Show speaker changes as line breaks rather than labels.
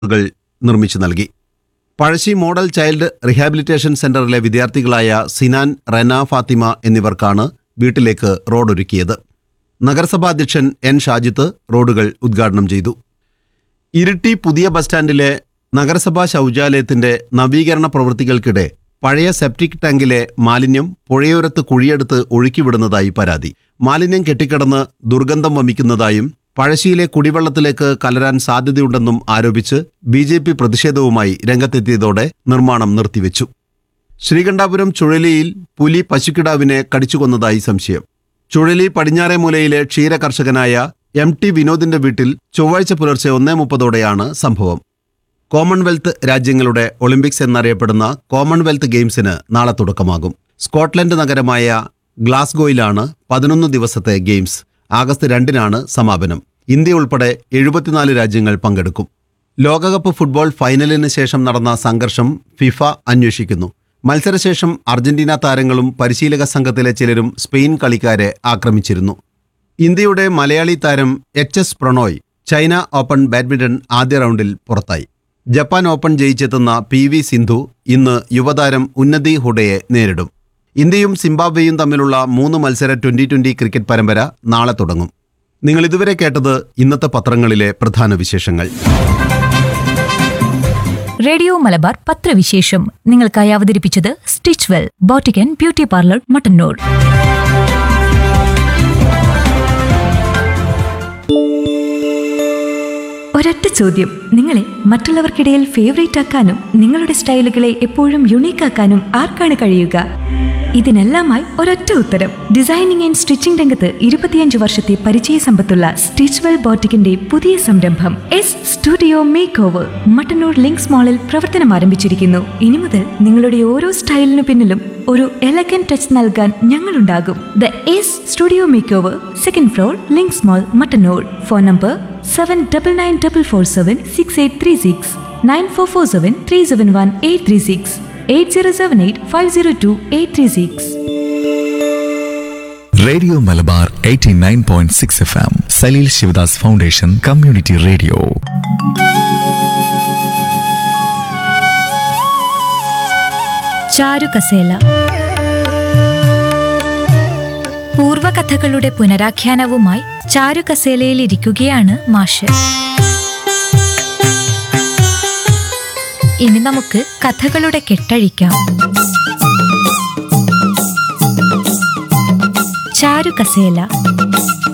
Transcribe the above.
കൾ നിർമ്മിച്ചു നൽകി പഴശ്ശി മോഡൽ ചൈൽഡ് റീഹാബിലിറ്റേഷൻ സെന്ററിലെ വിദ്യാർത്ഥികളായ സിനാൻ റെന ഫാത്തിമ എന്നിവർക്കാണ് വീട്ടിലേക്ക് റോഡൊരുക്കിയത് നഗരസഭാ അധ്യക്ഷൻ എൻ ഷാജിത്ത് റോഡുകൾ ഉദ്ഘാടനം ചെയ്തു ഇരിട്ടി പുതിയ ബസ് സ്റ്റാൻഡിലെ നഗരസഭാ ശൗചാലയത്തിന്റെ നവീകരണ പ്രവൃത്തികൾക്കിടെ പഴയ സെപ്റ്റിക് ടാങ്കിലെ മാലിന്യം പുഴയോരത്ത് കുഴിയെടുത്ത് ഒഴുക്കിവിടുന്നതായി പരാതി മാലിന്യം കെട്ടിക്കിടന്ന് ദുർഗന്ധം വമിക്കുന്നതായും പഴശ്ശിയിലെ കുടിവെള്ളത്തിലേക്ക് കലരാൻ സാധ്യതയുണ്ടെന്നും ആരോപിച്ച് ബി ജെ പി പ്രതിഷേധവുമായി രംഗത്തെത്തിയതോടെ നിർമ്മാണം നിർത്തിവെച്ചു ശ്രീകണ്ഠാപുരം ചുഴലിയിൽ പുലി പശുക്കിടാവിനെ കടിച്ചുകൊന്നതായി സംശയം ചുഴലി പടിഞ്ഞാറേ മൂലയിലെ ക്ഷീര കർഷകനായ എം ടി വിനോദിന്റെ വീട്ടിൽ ചൊവ്വാഴ്ച പുലർച്ചെ ഒന്നേ മുപ്പതോടെയാണ് സംഭവം കോമൺവെൽത്ത് രാജ്യങ്ങളുടെ ഒളിമ്പിക്സ് എന്നറിയപ്പെടുന്ന കോമൺവെൽത്ത് ഗെയിംസിന് നാളെ തുടക്കമാകും സ്കോട്ട്ലൻഡ് നഗരമായ ഗ്ലാസ്ഗോയിലാണ് പതിനൊന്ന് ദിവസത്തെ ഗെയിംസ് ആഗസ്റ്റ് രണ്ടിനാണ് സമാപനം ഇന്ത്യ ഉൾപ്പെടെ എഴുപത്തിനാല് രാജ്യങ്ങൾ പങ്കെടുക്കും ലോകകപ്പ് ഫുട്ബോൾ ഫൈനലിന് ശേഷം നടന്ന സംഘർഷം ഫിഫ അന്വേഷിക്കുന്നു മത്സരശേഷം അർജന്റീന താരങ്ങളും പരിശീലക സംഘത്തിലെ ചിലരും സ്പെയിൻ കളിക്കാരെ ആക്രമിച്ചിരുന്നു ഇന്ത്യയുടെ മലയാളി താരം H S Prannoy China Open badminton ആദ്യ റൗണ്ടിൽ പുറത്തായി ജപ്പാൻ ഓപ്പൺ ജയിച്ചെത്തുന്ന പി വി സിന്ധു ഇന്ന് യുവതാരം ഉന്നതി ഹുഡയെ നേരിടും ഇന്ത്യയും സിംബാബ്വേയും തമ്മിലുള്ള മൂന്ന് മത്സര ട്വന്റി ട്വന്റി ക്രിക്കറ്റ് പരമ്പര നാളെ തുടങ്ങും നിങ്ങൾ ഇതുവരെ കേട്ടത് ഇന്നത്തെ പത്രങ്ങളിലെ പ്രധാന വിശേഷങ്ങൾ
റേഡിയോ മലബാർ പത്രവിശേഷം നിങ്ങൾക്കായി അവതരിപ്പിച്ചത് stitch well boutique and beauty parlour Mattannur ഒരൊറ്റ ചോദ്യം നിങ്ങളെ മറ്റുള്ളവർക്കിടയിൽ ഫേവറേറ്റ് ആക്കാനും നിങ്ങളുടെ സ്റ്റൈലുകളെ എപ്പോഴും യുണീക്ക് ആക്കാനും ആർക്കാണ് കഴിയുക ഇതിനെല്ലാമായി ഒരൊറ്റ ഉത്തരം ഡിസൈനിങ് ആൻഡ് സ്റ്റിച്ചിംഗ് രംഗത്ത് ഇരുപത്തിയഞ്ച് വർഷത്തെ പരിചയ സമ്പത്തുള്ള സ്റ്റിച്ച് വെൽ ബോട്ടിക്കിന്റെ പുതിയ സംരംഭം S studio makeover Mattannur Links മാളിൽ പ്രവർത്തനം ആരംഭിച്ചിരിക്കുന്നു ഇനി മുതൽ നിങ്ങളുടെ ഓരോ സ്റ്റൈലിനു പിന്നിലും ഒരു എലഗൻ ടച്ച് നൽകാൻ ഞങ്ങളുണ്ടാകും the S studio makeover second floor Links mall Mattannur phone number seven double nine double four seven six eight three six nine four four seven three seven one eight three six eight zero seven eight five zero two eight three six
radio Malabar 89.6 point six F M Salil Sivadas foundation community radio
ചാരുകസേല പൂർവകഥകളുടെ പുനരാഖ്യാനവുമായി ചാരുകസേലയിൽ ഇരിക്കുകയാണ് മാഷ് ഇനി നമുക്ക് കഥകളുടെ കെട്ടഴിക്കാം ചാരുകസേല